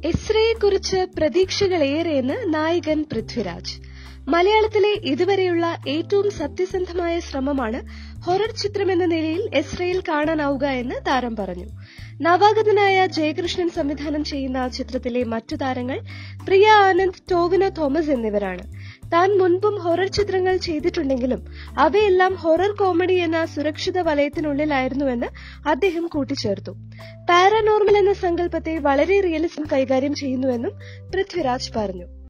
എസ്രയെക്കുറിച്ച് പ്രതീക്ഷകളേറെയെന്ന് നായകൻ പൃഥ്വിരാജ് മലയാളത്തിലെ ഇതുവരെയുള്ള ഏറ്റവും സത്യസന്ധമായ ശ്രമമാണ് ഹൊറർ ചിത്രമെന്ന നിലയിൽ എസ്രയിൽ കാണാനാവുക എന്ന് താരം പറഞ്ഞു നവാഗതനായ ജയകൃഷ്ണൻ സംവിധാനം ചെയ്യുന്ന ചിത്രത്തിലെ മറ്റു താരങ്ങൾ പ്രിയ ആനന്ദ് ടോവിനോ തോമസ് എന്നിവരാണ് താൻ മുൻപും ഹൊറർ ചിത്രങ്ങൾ ചെയ്തിട്ടുണ്ടെങ്കിലും അവയെല്ലാം ഹൊറർ കോമഡി എന്ന സുരക്ഷിത വലയത്തിനുള്ളിലായിരുന്നുവെന്ന് അദ്ദേഹം കൂട്ടിച്ചേർത്തു പാരാനോർമൽ എന്ന സങ്കല്പത്തെ വളരെ റിയലിസം കൈകാര്യം ചെയ്യുന്നുവെന്നും പൃഥ്വിരാജ് പറഞ്ഞു